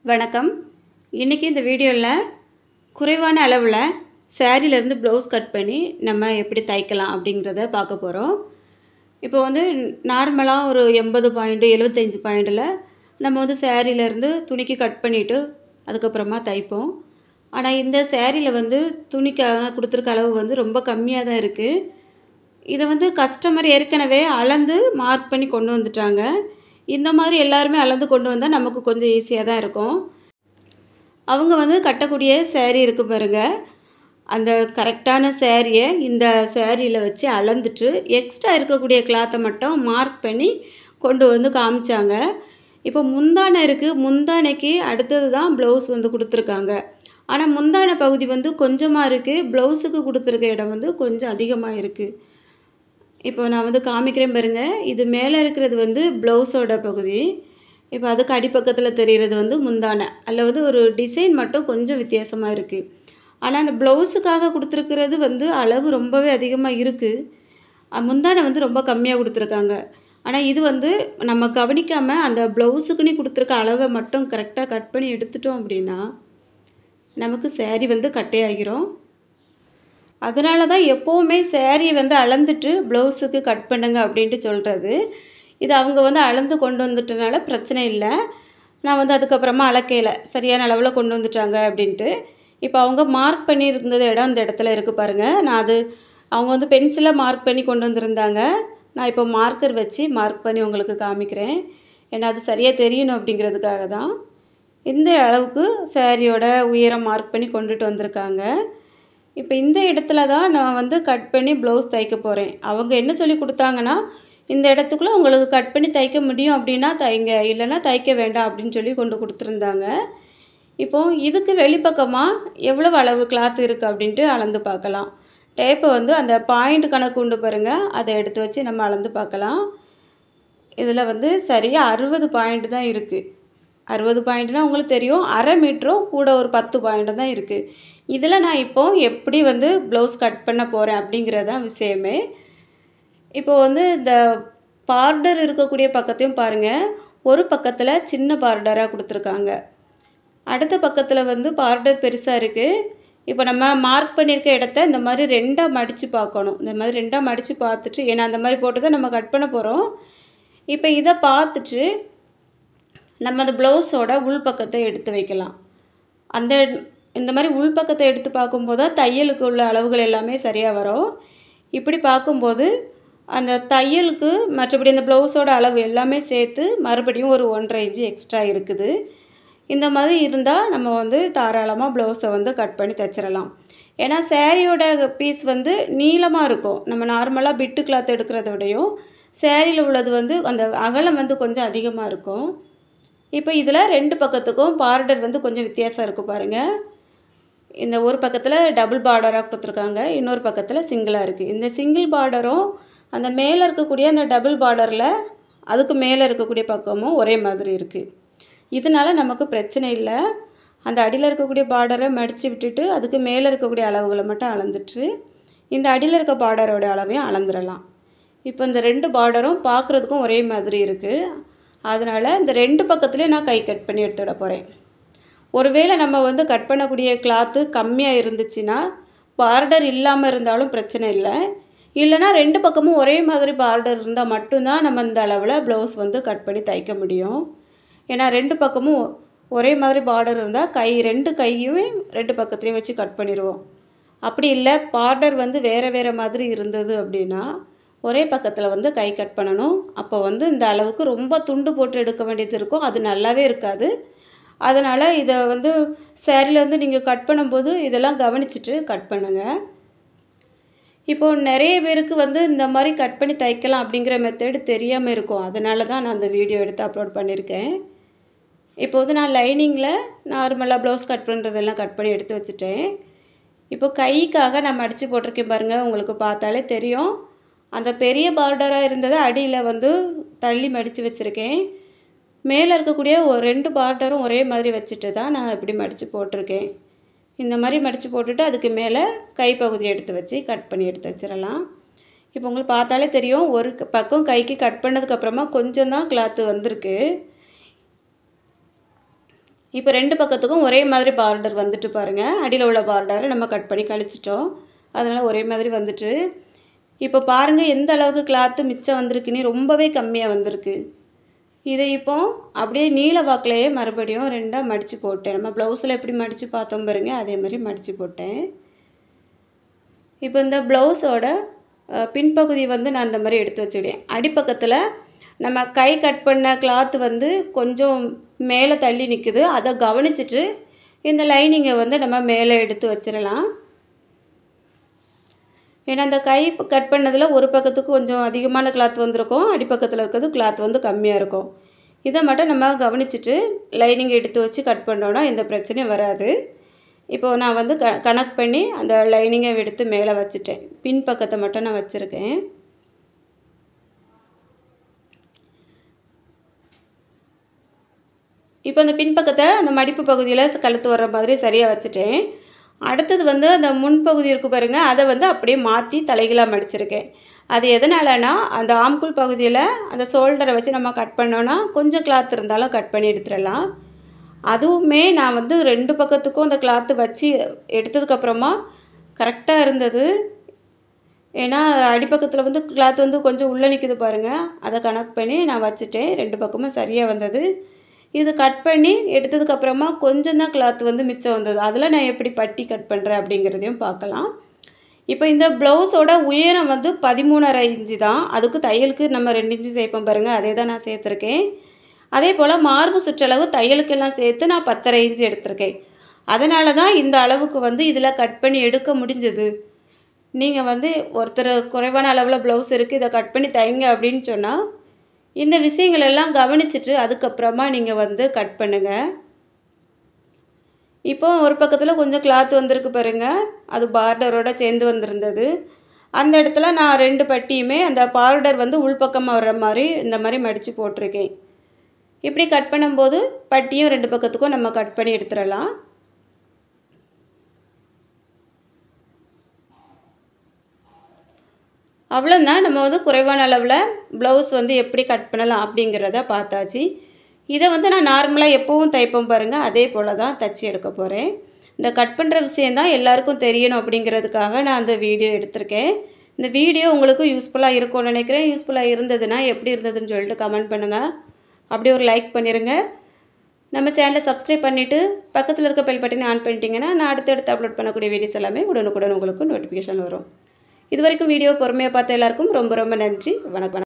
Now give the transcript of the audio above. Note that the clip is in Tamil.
வணக்கம் இன்றைக்கி இந்த வீடியோவில் குறைவான அளவில் சேரீலேருந்து ப்ளவுஸ் கட் பண்ணி நம்ம எப்படி தைக்கலாம் அப்படிங்கிறத பார்க்க போகிறோம் இப்போ வந்து நார்மலாக ஒரு எண்பது பாயிண்ட்டு எழுபத்தஞ்சி பாயிண்டில் நம்ம வந்து சேரீலேருந்து துணிக்கு கட் பண்ணிவிட்டு அதுக்கப்புறமா தைப்போம் ஆனால் இந்த சேரீயில் வந்து துணிக்காக கொடுத்துருக்க அளவு வந்து ரொம்ப கம்மியாக தான் இருக்குது இதை வந்து கஸ்டமர் ஏற்கனவே அளந்து மார்க் பண்ணி கொண்டு வந்துட்டாங்க இந்த மாதிரி எல்லாருமே அளந்து கொண்டு வந்தால் நமக்கு கொஞ்சம் ஈஸியாக தான் இருக்கும் அவங்க வந்து கட்டக்கூடிய சேரீ இருக்கு பாருங்க அந்த கரெக்டான சேரீயை இந்த சேரீயில் வச்சு அளந்துட்டு எக்ஸ்ட்ரா இருக்கக்கூடிய கிளாத்தை மட்டும் மார்க் பண்ணி கொண்டு வந்து காமிச்சாங்க இப்போ முந்தானை இருக்குது முந்தானைக்கு அடுத்தது தான் ப்ளவுஸ் வந்து கொடுத்துருக்காங்க ஆனால் முந்தானை பகுதி வந்து கொஞ்சமாக இருக்குது ப்ளவுஸுக்கு கொடுத்துருக்க இடம் வந்து கொஞ்சம் அதிகமாக இருக்குது இப்போ நான் வந்து காமிக்கிறேன் பாருங்க இது மேலே இருக்கிறது வந்து ப்ளவுஸோட பகுதி இப்போ அதுக்கு அடிப்பக்கத்தில் தெரிகிறது வந்து முந்தானை அதில் வந்து ஒரு டிசைன் மட்டும் கொஞ்சம் வித்தியாசமாக இருக்குது ஆனால் அந்த ப்ளவுஸுக்காக கொடுத்துருக்கிறது வந்து அளவு ரொம்பவே அதிகமாக இருக்குது முந்தானை வந்து ரொம்ப கம்மியாக கொடுத்துருக்காங்க ஆனால் இது வந்து நம்ம கவனிக்காமல் அந்த ப்ளவுஸுக்குன்னு கொடுத்துருக்க அளவை மட்டும் கரெக்டாக கட் பண்ணி எடுத்துட்டோம் அப்படின்னா நமக்கு சேரீ வந்து கட்டையாகிரும் அதனால தான் எப்போவுமே சேரீ வந்து அளந்துட்டு ப்ளவுஸுக்கு கட் பண்ணுங்க அப்படின்ட்டு சொல்கிறது இது அவங்க வந்து அளந்து கொண்டு வந்துட்டனால பிரச்சனை இல்லை நான் வந்து அதுக்கப்புறமா அளக்கையில் சரியான அளவில் கொண்டு வந்துட்டாங்க அப்படின்ட்டு இப்போ அவங்க மார்க் பண்ணியிருந்தது இடம் அந்த இடத்துல இருக்குது பாருங்கள் நான் அது அவங்க வந்து பென்சிலாக மார்க் பண்ணி கொண்டு வந்திருந்தாங்க நான் இப்போ மார்க்கர் வச்சு மார்க் பண்ணி உங்களுக்கு காமிக்கிறேன் ஏன்னா அது சரியாக தெரியணும் அப்படிங்கிறதுக்காக தான் இந்த அளவுக்கு சேரீயோட உயரம் மார்க் பண்ணி கொண்டுட்டு வந்திருக்காங்க இப்போ இந்த இடத்துல தான் நான் வந்து கட் பண்ணி ப்ளவுஸ் தைக்க போகிறேன் அவங்க என்ன சொல்லி கொடுத்தாங்கன்னா இந்த இடத்துக்குள்ளே உங்களுக்கு கட் பண்ணி தைக்க முடியும் அப்படின்னா தைங்க இல்லைன்னா தைக்க வேண்டாம் அப்படின்னு சொல்லி கொண்டு கொடுத்துருந்தாங்க இப்போது இதுக்கு வெளிப்பக்கமாக எவ்வளவு அளவு கிளாத் இருக்குது அப்படின்ட்டு அளந்து பார்க்கலாம் டேப்பை வந்து அந்த பாயிண்ட் கணக்கு உண்டு பாருங்கள் அதை எடுத்து வச்சு நம்ம அளந்து பார்க்கலாம் இதில் வந்து சரியாக அறுபது பாயிண்ட் தான் இருக்குது அறுபது பாயிண்ட்னா உங்களுக்கு தெரியும் அரை மீட்டரும் கூட ஒரு பத்து பாயிண்ட் தான் இருக்குது இதில் நான் இப்போது எப்படி வந்து ப்ளவுஸ் கட் பண்ண போகிறேன் அப்படிங்கிறது தான் விஷயமே இப்போது வந்து இந்த பார்டர் இருக்கக்கூடிய பக்கத்தையும் பாருங்கள் ஒரு பக்கத்தில் சின்ன பார்டராக கொடுத்துருக்காங்க அடுத்த பக்கத்தில் வந்து பார்டர் பெருசாக இருக்குது இப்போ நம்ம மார்க் பண்ணியிருக்க இடத்த இந்த மாதிரி ரெண்டாக மடித்து பார்க்கணும் இந்த மாதிரி ரெண்டாக மடித்து பார்த்துட்டு ஏன்னா அந்த மாதிரி போட்டு தான் நம்ம கட் பண்ண போகிறோம் இப்போ இதை பார்த்துட்டு நம்ம அந்த ப்ளவுஸோட உள்பக்கத்தை எடுத்து வைக்கலாம் அந்த இந்த மாதிரி உள்பக்கத்தை எடுத்து பார்க்கும்போது தான் தையலுக்கு உள்ள அளவுகள் எல்லாமே சரியாக வரும் இப்படி பார்க்கும்போது அந்த தையலுக்கு மற்றபடி இந்த ப்ளவுஸோட அளவு எல்லாமே சேர்த்து மறுபடியும் ஒரு ஒன்றரை இன்ச்சு எக்ஸ்ட்ரா இருக்குது இந்த மாதிரி இருந்தால் நம்ம வந்து தாராளமாக ப்ளவுஸை வந்து கட் பண்ணி தைச்சிடலாம் ஏன்னா சேரீயோட பீஸ் வந்து நீளமாக இருக்கும் நம்ம நார்மலாக பிட்டு கிளாத் எடுக்கிறத விடையும் சேரீயில் உள்ளது வந்து அந்த அகலம் வந்து கொஞ்சம் அதிகமாக இருக்கும் இப்போ இதில் ரெண்டு பக்கத்துக்கும் பார்டர் வந்து கொஞ்சம் வித்தியாசம் இருக்குது பாருங்கள் இந்த ஒரு பக்கத்தில் டபுள் பார்டராக கொடுத்துருக்காங்க இன்னொரு பக்கத்தில் சிங்கிளாக இருக்குது இந்த சிங்கிள் பார்டரும் அந்த மேலே இருக்கக்கூடிய அந்த டபுள் பார்டரில் அதுக்கு மேலே இருக்கக்கூடிய பக்கமும் ஒரே மாதிரி இருக்குது இதனால் நமக்கு பிரச்சனை இல்லை அந்த அடியில் இருக்கக்கூடிய பார்டரை மடித்து விட்டுட்டு அதுக்கு மேலே இருக்கக்கூடிய அளவுகளை மட்டும் அளந்துட்டு இந்த அடியில் இருக்க பார்டரோட அளவையும் அளந்துடலாம் இப்போ இந்த ரெண்டு பார்டரும் பார்க்குறதுக்கும் ஒரே மாதிரி இருக்குது அதனால் இந்த ரெண்டு பக்கத்துலேயும் நான் கை கட் பண்ணி எடுத்துவிட போகிறேன் ஒருவேளை நம்ம வந்து கட் பண்ணக்கூடிய கிளாத்து கம்மியாக இருந்துச்சுன்னா பார்டர் இல்லாமல் இருந்தாலும் பிரச்சனை இல்லை இல்லைனா ரெண்டு பக்கமும் ஒரே மாதிரி பார்டர் இருந்தால் மட்டும்தான் நம்ம இந்த அளவில் ப்ளவுஸ் வந்து கட் பண்ணி தைக்க முடியும் ஏன்னா ரெண்டு பக்கமும் ஒரே மாதிரி பார்டர் இருந்தால் கை ரெண்டு கையுமே ரெண்டு பக்கத்துலேயும் வச்சு கட் பண்ணிடுவோம் அப்படி இல்லை பார்டர் வந்து வேறு வேறு மாதிரி இருந்தது அப்படின்னா ஒரே பக்கத்தில் வந்து கை கட் பண்ணணும் அப்போ வந்து இந்த அளவுக்கு ரொம்ப துண்டு போட்டு எடுக்க வேண்டியது இருக்கும் அது நல்லாவே இருக்காது அதனால் இதை வந்து சேரீல வந்து நீங்கள் கட் பண்ணும்போது இதெல்லாம் கவனிச்சுட்டு கட் பண்ணுங்கள் இப்போது நிறைய பேருக்கு வந்து இந்த மாதிரி கட் பண்ணி தைக்கலாம் அப்படிங்கிற மெத்தடு தெரியாமல் இருக்கும் அதனால தான் நான் அந்த வீடியோ எடுத்து அப்லோட் பண்ணியிருக்கேன் இப்போ வந்து நான் லைனிங்கில் நார்மலாக ப்ளவுஸ் கட் பண்ணுறதெல்லாம் கட் பண்ணி எடுத்து வச்சுட்டேன் இப்போ கைக்காக நான் மடித்து போட்டிருக்கேன் பாருங்கள் உங்களுக்கு பார்த்தாலே தெரியும் அந்த பெரிய பார்டராக இருந்ததை அடியில் வந்து தள்ளி மடித்து வச்சுருக்கேன் மேலே இருக்கக்கூடிய ஒரு ரெண்டு பார்டரும் ஒரே மாதிரி வச்சுட்டு தான் நான் இப்படி மடித்து போட்டிருக்கேன் இந்த மாதிரி மடித்து போட்டுட்டு அதுக்கு மேலே கைப்பகுதி எடுத்து வச்சு கட் பண்ணி எடுத்து வச்சிடலாம் இப்போ உங்களுக்கு பார்த்தாலே தெரியும் ஒரு பக்கம் கைக்கு கட் பண்ணதுக்கப்புறமா கொஞ்சம் தான் கிளாத்து வந்திருக்கு இப்போ ரெண்டு பக்கத்துக்கும் ஒரே மாதிரி பார்டர் வந்துட்டு பாருங்கள் அடியில் உள்ள பார்டரை நம்ம கட் பண்ணி கழிச்சிட்டோம் அதனால் ஒரே மாதிரி வந்துட்டு இப்போ பாருங்கள் எந்த அளவுக்கு கிளாத்து மிச்சம் வந்திருக்குன்னு ரொம்பவே கம்மியாக வந்திருக்கு இதை இப்போ அப்படியே நீல வாக்கிலேயே மறுபடியும் ரெண்டாக மடித்து போட்டேன் நம்ம ப்ளவுஸில் எப்படி மடித்து பார்த்தோம் பாருங்க அதே மாதிரி மடித்து போட்டேன் இப்போ இந்த ப்ளவுஸோட பின்பகுதி வந்து நான் இந்த மாதிரி எடுத்து வச்சுக்கிட்டேன் அடிப்பக்கத்தில் நம்ம கை கட் பண்ண கிளாத்து வந்து கொஞ்சம் மேலே தள்ளி நிற்குது அதை கவனிச்சிட்டு இந்த லைனிங்கை வந்து நம்ம மேலே எடுத்து வச்சிடலாம் ஏன்னா அந்த கை கட் பண்ணதில் ஒரு பக்கத்துக்கு கொஞ்சம் அதிகமான கிளாத் வந்திருக்கும் அடிப்பக்கத்தில் இருக்கிறது கிளாத் வந்து கம்மியாக இருக்கும் இதை மட்டும் நம்ம கவனிச்சிட்டு லைனிங் எடுத்து வச்சு கட் பண்ணோன்னா எந்த பிரச்சனையும் வராது இப்போது நான் வந்து க கனெக்ட் பண்ணி அந்த லைனிங்கை எடுத்து மேலே வச்சுட்டேன் பின் பக்கத்தை மட்டும் நான் வச்சுருக்கேன் இப்போ அந்த பின்பக்கத்தை அந்த மடிப்பு பகுதியில் கழுத்து வர்ற மாதிரி சரியாக வச்சுட்டேன் அடுத்தது வந்து அந்த முன்பகுதி இருக்குது பாருங்கள் அதை வந்து அப்படியே மாற்றி தலைகளாக மடிச்சிருக்கேன் அது எதனாலனா அந்த ஆம்குள் பகுதியில் அந்த ஷோல்டரை வச்சு நம்ம கட் பண்ணோன்னா கொஞ்சம் கிளாத் இருந்தாலும் கட் பண்ணி எடுத்துடலாம் அதுவுமே நான் வந்து ரெண்டு பக்கத்துக்கும் அந்த கிளாத்து வச்சு எடுத்ததுக்கப்புறமா கரெக்டாக இருந்தது ஏன்னா அடிப்பக்கத்தில் வந்து கிளாத் வந்து கொஞ்சம் உள்ளே நிற்குது பாருங்கள் அதை கனெக்ட் பண்ணி நான் வச்சுட்டேன் ரெண்டு பக்கமும் சரியாக வந்தது இது கட் பண்ணி எடுத்ததுக்கப்புறமா கொஞ்சம் தான் கிளாத் வந்து மிச்சம் வந்தது அதில் நான் எப்படி பட்டி கட் பண்ணுறேன் அப்படிங்கிறதையும் பார்க்கலாம் இப்போ இந்த ப்ளவுஸோட உயரம் வந்து பதிமூணரை இன்ச்சு தான் அதுக்கு தையலுக்கு நம்ம ரெண்டு இன்ச்சு சேர்ப்போம் பாருங்கள் அதே தான் நான் சேர்த்துருக்கேன் அதே போல் மார்பு சுற்றளவு தையலுக்கெல்லாம் சேர்த்து நான் பத்தரை இன்ச்சு எடுத்திருக்கேன் அதனால தான் இந்த அளவுக்கு வந்து இதில் கட் பண்ணி எடுக்க முடிஞ்சது நீங்கள் வந்து ஒருத்தர் குறைவான அளவில் ப்ளவுஸ் இருக்குது இதை கட் பண்ணி தைங்க அப்படின்னு சொன்னால் இந்த விஷயங்கள் எல்லாம் கவனிச்சுட்டு அதுக்கப்புறமா நீங்கள் வந்து கட் பண்ணுங்கள் இப்போ ஒரு பக்கத்தில் கொஞ்சம் கிளாத் வந்திருக்கு பாருங்கள் அது பார்டரோட சேர்ந்து வந்திருந்தது அந்த இடத்துல நான் ரெண்டு பட்டியுமே அந்த பார்டர் வந்து உள்பக்கமாக வர்ற மாதிரி இந்த மாதிரி மடித்து போட்டிருக்கேன் இப்படி கட் பண்ணும்போது பட்டியும் ரெண்டு பக்கத்துக்கும் நம்ம கட் பண்ணி எடுத்துடலாம் அவ்வளோதான் நம்ம வந்து குறைவான அளவில் ப்ளவுஸ் வந்து எப்படி கட் பண்ணலாம் அப்படிங்கிறத பார்த்தாச்சு இதை வந்து நான் நார்மலாக எப்போவும் தைப்போம் பாருங்கள் அதே போல் தான் தைச்சி எடுக்க போகிறேன் இந்த கட் பண்ணுற விஷயந்தான் எல்லாருக்கும் தெரியணும் அப்படிங்கிறதுக்காக நான் அந்த வீடியோ எடுத்திருக்கேன் இந்த வீடியோ உங்களுக்கு யூஸ்ஃபுல்லாக இருக்கும்னு நினைக்கிறேன் யூஸ்ஃபுல்லாக இருந்ததுன்னா எப்படி இருந்ததுன்னு சொல்லிட்டு கமெண்ட் பண்ணுங்கள் அப்படியே ஒரு லைக் பண்ணிடுங்க நம்ம சேனலை சப்ஸ்கிரைப் பண்ணிவிட்டு பக்கத்தில் இருக்க பெல் பட்டனை ஆன் பண்ணிட்டீங்கன்னா நான் அடுத்தடுத்து அப்லோட் பண்ணக்கூடிய வீடியோஸ் எல்லாமே உடனுக்குடன் உங்களுக்கு நோட்டிஃபிகேஷன் வரும் இது வரைக்கும் வீடியோ பொறுமையாக பார்த்த எல்லாருக்கும் ரொம்ப ரொம்ப நன்றி வணக்கம்